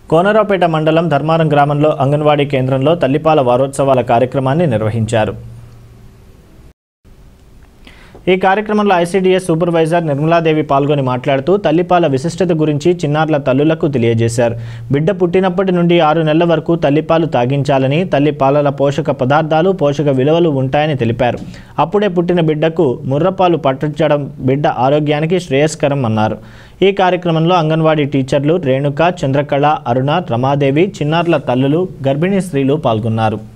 కోనరావుపేట మండలం ధర్మారం గ్రామంలో అంగన్వాడీ కేంద్రంలో తల్లిపాల వారోత్సవాల కార్యక్రమాన్ని నిర్వహించారు ఈ కార్యక్రమంలో ఐసీడీఎస్ సూపర్వైజర్ నిర్మలాదేవి పాల్గొని మాట్లాడుతూ తల్లిపాల విశిష్టత గురించి చిన్నారుల తల్లులకు తెలియజేశారు బిడ్డ పుట్టినప్పటి నుండి ఆరు నెలల వరకు తల్లిపాలు తాగించాలని తల్లిపాలల పోషక పదార్థాలు పోషక విలువలు ఉంటాయని తెలిపారు అప్పుడే పుట్టిన బిడ్డకు ముర్రపాలు పట్టించడం బిడ్డ ఆరోగ్యానికి శ్రేయస్కరం అన్నారు ఈ కార్యక్రమంలో అంగన్వాడీ టీచర్లు రేణుక చంద్రకళ అరుణ రమాదేవి చిన్నారుల తల్లులు గర్భిణీ స్త్రీలు పాల్గొన్నారు